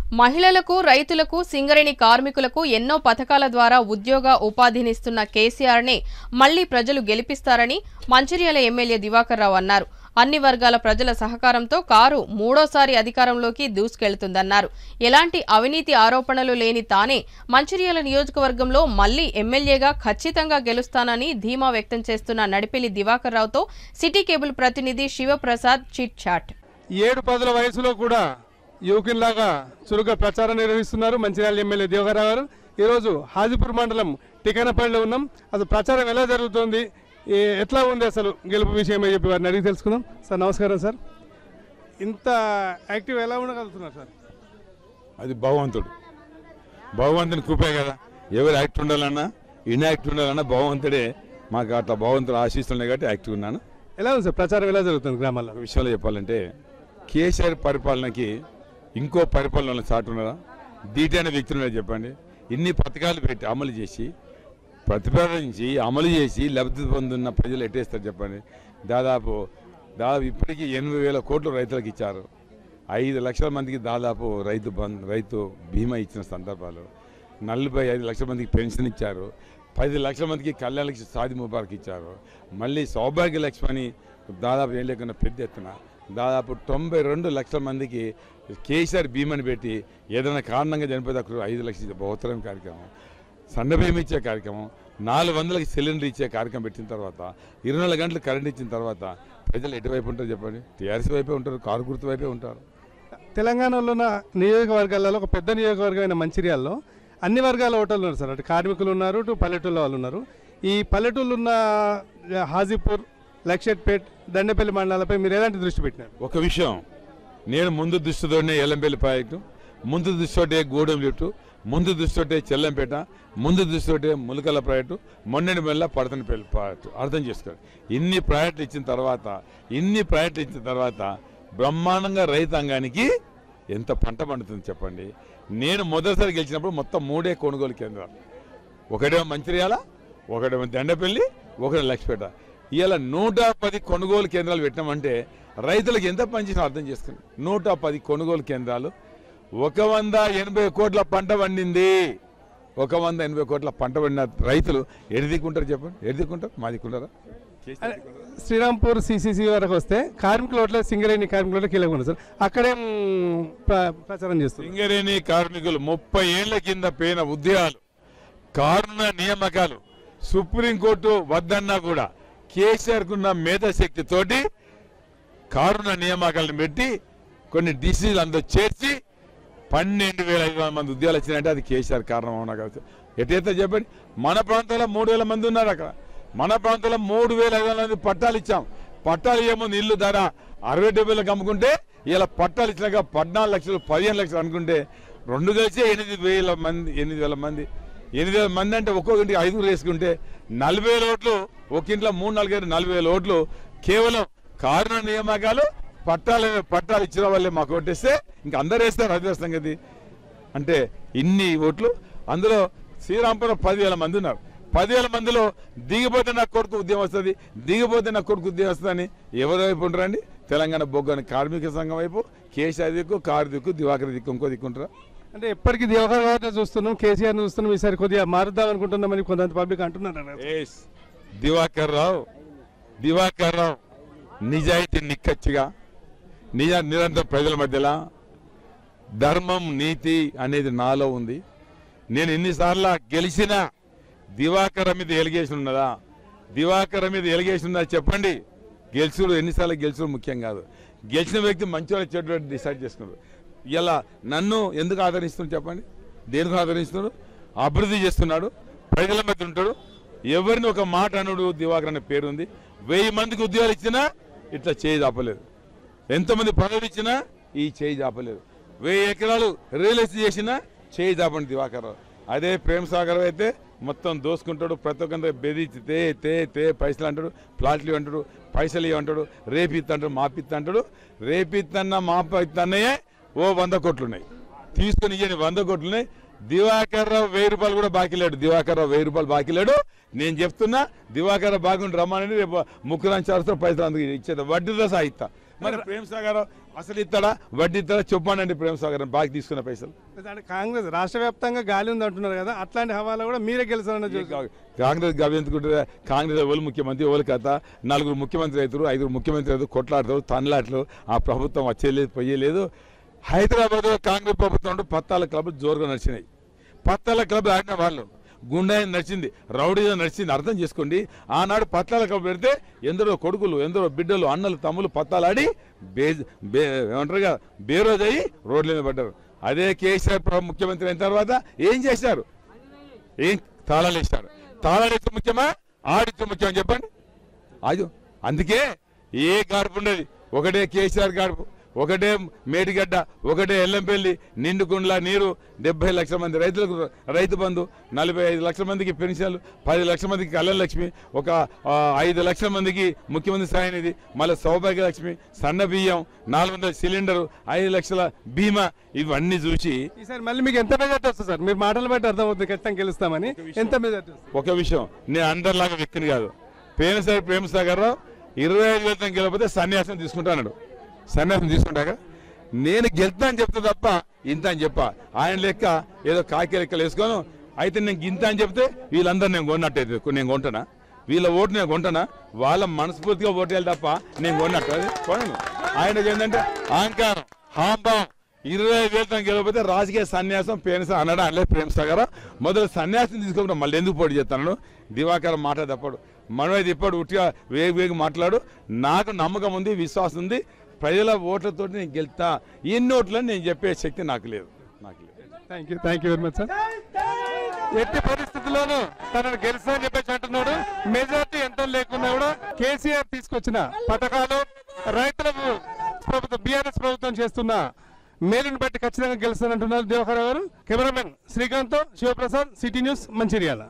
మహిళలకు రైతులకు సింగరేణి కార్మికులకు ఎన్నో పథకాల ద్వారా ఉద్యోగ ఉపాధినిస్తున్న కేసీఆర్ని మళ్లీ ప్రజలు గెలిపిస్తారని మంచిర్యాల ఎమ్మెల్యే దివాకర్ రావు అన్నారు అన్ని వర్గాల ప్రజల సహకారంతో కారు మూడోసారి అధికారంలోకి దూసుకెళ్తుందన్నారు ఎలాంటి అవినీతి ఆరోపణలు లేని తానే మంచిర్యాల నియోజకవర్గంలో మళ్లీ ఎమ్మెల్యేగా ఖచ్చితంగా గెలుస్తానని ధీమా వ్యక్తం చేస్తున్న నడిపెల్లి దివాకర్ రావుతో సిటీ కేబుల్ ప్రతినిధి శివప్రసాద్ చిట్ చాట్ ఏడు పదుల వయసులో కూడా యువకునిలాగా చురుగ్గా ప్రచారం నిర్వహిస్తున్నారు మంచిర్యాల ఎమ్మెల్యే దేవగారావు గారు ఈరోజు హాజీపూర్ మండలం టికనపల్లిలో ఉన్నాం అసలు ప్రచారం ఎలా జరుగుతోంది ఏ- ఎట్లా ఉంది అసలు గెలుపు విషయం అని చెప్పి వారిని అడిగి తెలుసుకుందాం సార్ నమస్కారం సార్ ఇంత యాక్టివ్ ఎలా ఉండగలుగుతున్నారు సార్ అది భగవంతుడు భగవంతుని కృపే కదా ఎవరు యాక్ట్ ఉండాలన్నా ఇన్యాక్ట్ ఉండాలన్నా భగవంతుడే మాకు అట్లా భగవంతుడు ఆశిస్తున్నాయి కాబట్టి యాక్టివ్ ఉన్నాను ఎలా ఉంది సార్ ప్రచారం ఎలా జరుగుతుంది గ్రామాల్లో ఒక విషయంలో చెప్పాలంటే కేసీఆర్ పరిపాలనకి ఇంకో పరిపాలన చాటు ఉన్నదా దీటైన వ్యక్తులు ఉన్నారా చెప్పండి ఇన్ని పథకాలు పెట్టి అమలు చేసి ప్రతిపాదించి అమలు చేసి లబ్ధి పొందున్న ప్రజలు ఎట్టేస్తారు చెప్పండి దాదాపు దాదాపు ఇప్పటికీ ఎనభై వేల కోట్లు రైతులకు ఇచ్చారు ఐదు లక్షల మందికి దాదాపు రైతు బంద్ రైతు బీమా ఇచ్చిన సందర్భాలు నలభై ఐదు లక్షల మందికి పెన్షన్ ఇచ్చారు పది లక్షల మందికి కళ్యాణ లక్ష్మి సాది ముబారక్ ఇచ్చారు మళ్ళీ సౌభాగ్య లక్ష్మి అని దాదాపు ఏం లేకుండా పెద్ద ఎత్తున దాదాపు తొంభై రెండు లక్షల మందికి కేసీఆర్ బీమాని పెట్టి ఏదైనా కారణంగా చనిపోతే అక్కడ ఐదు లక్షల బహుత్తరం కార్యక్రమం సన్నబియ్యం ఇచ్చే కార్యక్రమం నాలుగు వందలకి సిలిండర్ ఇచ్చే కార్యక్రమం పెట్టిన తర్వాత ఇరవై నాలుగు గంటలు కరెంట్ ఇచ్చిన తర్వాత ప్రజలు ఎటువైపు ఉంటారు చెప్పండి టీఆర్ఎస్ వైపే ఉంటారు కారు గుర్తు వైపే ఉంటారు తెలంగాణలో ఉన్న నియోజకవర్గాలలో ఒక పెద్ద నియోజకవర్గమైన మంచిర్యాలలో అన్ని వర్గాల ఓటర్లు ఉన్నారు సార్ అటు కార్మికులు ఉన్నారు ఇటు పల్లెటూళ్ళ వాళ్ళు ఉన్నారు ఈ పల్లెటూళ్ళు ఉన్న హాజీపూర్ లక్షట్పేట్ దండపల్లి మండలాలపై మీరు ఎలాంటి దృష్టి పెట్టినారు ఒక విషయం నేను ముందు దృష్టితోనే ఎల్లంపల్లి ప్రాజెక్టు ముందు దృష్టితోటే గూడెం లిఫ్ట్ ముందు దృష్టితోటే చెల్లంపేట ముందు దృష్టితోటే ములకల ప్రాజెక్టు మొన్నటి మెల్ల పడతనపల్లి ప్రాజెక్టు అర్థం చేసుకోండి ఇన్ని ప్రాజెక్టులు ఇచ్చిన తర్వాత ఇన్ని ప్రాజెక్టులు ఇచ్చిన తర్వాత బ్రహ్మాండంగా రైతాంగానికి ఎంత పంట పండుతుంది చెప్పండి నేను మొదటిసారి గెలిచినప్పుడు మొత్తం మూడే కొనుగోలు కేంద్రాలు ఒకటేమో మంచిర్యాల ఒకటేమో దండపల్లి ఒకటి లక్ష్మీపేట ఇవాళ నూట పది కొనుగోలు కేంద్రాలు పెట్టామంటే రైతులకు ఎంత పనిచేసిన అర్థం చేసుకుని నూట పది కొనుగోలు కేంద్రాలు ఒక వంద ఎనభై కోట్ల పంట పండింది ఒక వంద ఎనభై కోట్ల పంట పండిన రైతులు ఎడిదిక్కుంటారు చెప్పండి ఎడిదిక్కుంటారు మా దిక్కుంటారా అదే, శ్రీరాంపూర్ సిసిసి వరకు వస్తే కార్మికుల ఓట్ల సింగరేణి కార్మికుల ఓట్ల కీలకం ఉంది సార్ అక్కడేం ప్ర- ప్రచారం చేస్తుంది సింగరేణి కార్మికులు ముప్పై ఏళ్ల కింద పోయిన ఉద్యోగాలు కారుణ నియామకాలు సుప్రీంకోర్టు వద్దన్నా కూడా కేసీఆర్ కున్న మేధాశక్తి తోటి కారుణ నియామకాలను పెట్టి కొన్ని డిసిజన్లు అందరూ చేర్చి పన్నెండు వేల ఐదు వందల మంది ఉద్యోగాలు వచ్చినాయంటే అది కేసీఆర్ కారణం అవునా కాదు ఎటైతే చెప్పండి మన ప్రాంతంలో మూడు వేల మంది ఉన్నారు అక్కడ మన ప్రాంతంలో మూడు వేల ఐదు వందల మంది పట్టాలు ఇచ్చాం పట్టాలు ఏముంది ఇల్లు ధర అరవై డెబ్బైలకు అమ్ముకుంటే ఇలా పట్టాలు ఇచ్చినాక పద్నాలుగు లక్షలు పదిహేను లక్షలు అనుకుంటే రెండు కలిసి ఎనిమిది వేల మంది ఎనిమిది వేల మంది ఎనిమిది వేల మంది అంటే ఒక్కొక్కటికి ఐదుగురు వేసుకుంటే నలభై వేల ఓట్లు ఒక ఇంట్లో మూడు నాలుగైదు నలభై వేల ఓట్లు కేవలం కారణ నియామకాలు పట్టాలు పట్టాలు ఇచ్చిన వాళ్ళే మాకు ఓటేస్తే ఇంకా అందరు వేస్తారు అదే సంగతి అంటే ఇన్ని ఓట్లు అందులో శ్రీరాంపురం పదివేల మంది ఉన్నారు పదివేల మందిలో దిగిపోతే నా కొడుకు ఉద్యమం వస్తుంది దిగిపోతే నా కొడుకు ఉద్యమం వస్తుందని ఎవరి వైపు ఉంటారండి తెలంగాణ బొగ్గని కార్మిక సంఘం వైపు కేసీఆర్ దిక్కు కారు దిక్కు దివాకర్ దిక్కు ఇంకో దిక్కు ఉంటారా అంటే ఎప్పటికీ దివాకర్ గారిని చూస్తున్నాం కేసీఆర్ చూస్తున్నాం ఈసారి కొద్దిగా మారుద్దాం అనుకుంటున్నామని కొంత పబ్లిక్ అంటున్నారు అన్నారు. ఎస్ దివాకర్ రావు దివాకర్ రావు నిజాయితీ నిక్కచ్చిగా నిజ నిరంతర ప్రజల మధ్యలో ధర్మం నీతి అనేది నాలో ఉంది నేను ఎన్నిసార్లు గెలిచిన దివాకర్ మీద ఎలిగేషన్ ఉన్నదా దివాకర్ మీద ఎలిగేషన్ ఉన్నదా చెప్పండి గెలుచుడు ఎన్నిసార్లు గెలుచుడు ముఖ్యం కాదు గెలిచిన వ్యక్తి మంచివాడు చెడు డిసైడ్ చేసుకున్నారు ఇలా నన్ను ఎందుకు ఆదరిస్తున్నారు చెప్పండి దేనికి ఆదరిస్తున్నారు అభివృద్ధి చేస్తున్నాడు ప్రజల మధ్య ఉంటాడు ఎవరిని ఒక మాట అనుడు దివాకర్ అనే పేరు ఉంది వెయ్యి మందికి ఉద్యోగాలు ఇచ్చినా ఇట్లా చేయి దాపలేదు ఎంతమంది పదవులు ఇచ్చినా ఈ చేయి దాపలేదు వెయ్యి ఎకరాలు రియల్ ఎస్టేట్ చేసినా చేయి దాపండి దివాకర్ రావు. అదే ప్రేమ్ సాగర్ అయితే మొత్తం దోసుకుంటాడు ప్రతి ఒక్కరి బెదిరించి తే తే తే పైసలు అంటాడు ప్లాట్లు అంటాడు పైసలు ఇవ్వంటాడు రేపిత్తంటాడు మాపిత్తంటాడు రేపిత్తన్న మాపిత్తన్నయే ఓ వంద కోట్లు ఉన్నాయి తీసుకుని ఇయ్యని వంద కోట్లు ఉన్నాయి దివాకర్ రావు వెయ్యి రూపాయలు కూడా బాకీ లేడు దివాకర్ రావు వెయ్యి రూపాయలు బాకీ లేడు నేను చెప్తున్నా దివాకర్ రావు బాగుండి రమ్మని రేపు ముక్కురాని చారుతో పైసలు అందుకు ఇచ్చేది వడ్డీతో సాగిస్తా మరి ప్రేమ్ సాగర్ అసలు ఇస్తాడా వడ్డీ ఇస్తాడా చెప్పానండి ప్రేమ సాగర్ బాగా తీసుకున్న పైసలు అంటే కాంగ్రెస్ రాష్ట్ర వ్యాప్తంగా గాలి ఉంది అంటున్నారు కదా అట్లాంటి హవాలా కూడా మీరే గెలిచారన్న ఈ కా- కాంగ్రెస్ గవి ఎందుకుంటారు కాంగ్రెస్ ఎవరు ముఖ్యమంత్రి ఎవరు కథ నలుగురు ముఖ్యమంత్రి అవుతారు ఐదుగురు ముఖ్యమంత్రి అవుతారు కొట్లాడతారు తనలాటలు ఆ ప్రభుత్వం వచ్చేయలేదు పోయేలేదు హైదరాబాద్ కాంగ్రెస్ ప్రభుత్వం ఉంటే పత్తాల క్లబ్లు జోరుగా నడిచినాయి పత్తాల క్లబ్ ఆడిన వాళ్ళు గుండా నడిచింది రౌడీగా నడిచింది అర్థం చేసుకోండి ఆనాడు పత్తాల క్లబ్ పెడితే ఎందరో కొడుకులు ఎందరో బిడ్డలు అన్నలు తమ్ములు పత్తాలాడి బే బే ఏమంటారు కదా బేరోజ్ అయ్యి రోడ్ల మీద పడ్డారు అదే కేసీఆర్ ప్ర- ముఖ్యమంత్రి అయిన తర్వాత ఏం చేశారు ఏం తాళాలు వేశారు తాళాలు వేస్తే ముఖ్యమా ఆడితే ముఖ్యం చెప్పండి అది అందుకే ఏ గాడుపు ఉండదు ఒకటే కేసీఆర్ గాడుపు ఒకటే మేడిగడ్డ ఒకటే ఎల్లంపల్లి నిండుకుండ్ల నీరు డెబ్బై లక్షల మంది రైతులకు రైతు బంధు నలభై ఐదు లక్షల మందికి పెన్షన్లు పది లక్షల మందికి కళ్యాణ లక్ష్మి ఒక ఆ, ఐదు లక్షల మందికి ముఖ్యమంత్రి సాయం నిధి మళ్ళీ సౌభాగ్య లక్ష్మి సన్న బియ్యం నాలుగు వందల సిలిండరు ఐదు లక్షల బీమా ఇవన్నీ చూసి ఈసారి మళ్ళీ మీకు ఎంత మెజార్టీ వస్తుంది సార్ మీరు మాటలు బట్టి అర్థమవుతుంది ఖచ్చితంగా గెలుస్తామని ఎంత మెజార్టీ వస్తుంది ఒక విషయం నేను అందరిలాగా వ్యక్తిని కాదు ప్రేమసాగర్ ప్రేమసాగర్ రావు ఇరవై ఐదు వేలతో గెలకపోతే సన్యాసం తీసుకుంటాడు సన్యాసం తీసుకుంటాక నేను గెలుతా అని చెప్తా తప్ప ఇంత అని చెప్పా ఆయన లెక్క ఏదో కాకి లెక్కలు వేసుకోను అయితే నేను ఇంత అని చెప్తే వీళ్ళందరూ నేను కొన్నట్టయితే నేను కొంటనా వీళ్ళ ఓటు నేను కొంటనా వాళ్ళ మనస్ఫూర్తిగా ఓటు వేయాలి తప్ప నేను కొన్నట్టు అది కొనను ఆయనకి ఏంటంటే అహంకారం హాంభావం ఇరవై ఐదు వేలతో గెలవకపోతే రాజకీయ సన్యాసం పేరెంట్స్ అనడం అనలే ప్రేమ సాగర మొదలు సన్యాసం తీసుకోకుండా మళ్ళీ ఎందుకు పోటీ చేస్తాను దివాకరం మాట తప్పడు మనమైతే ఇప్పుడు ఉట్టిగా వేగి వేగి మాట్లాడు నాకు నమ్మకం ఉంది విశ్వాసం ఉంది ప్రజల ఓట్లతో నేను గెలుతా ఎన్ని ఓట్లని నేను చెప్పే శక్తి నాకు లేదు నాకు లేదు thank you thank you very much sir ఎట్టి పరిస్థితుల్లోనూ తనను గెలుస్తా అని చెప్పేసి అంటున్నాడు మెజార్టీ ఎంత లేకున్నా కూడా కేసీఆర్ తీసుకొచ్చిన పథకాలు రైతులకు ప్రభుత్వం బీఆర్ఎస్ ప్రభుత్వం చేస్తున్న మేలుని బట్టి ఖచ్చితంగా గెలుస్తానంటున్నారు దేవకరావు గారు cameraman Srikanth Shivaprasad city news Mancherial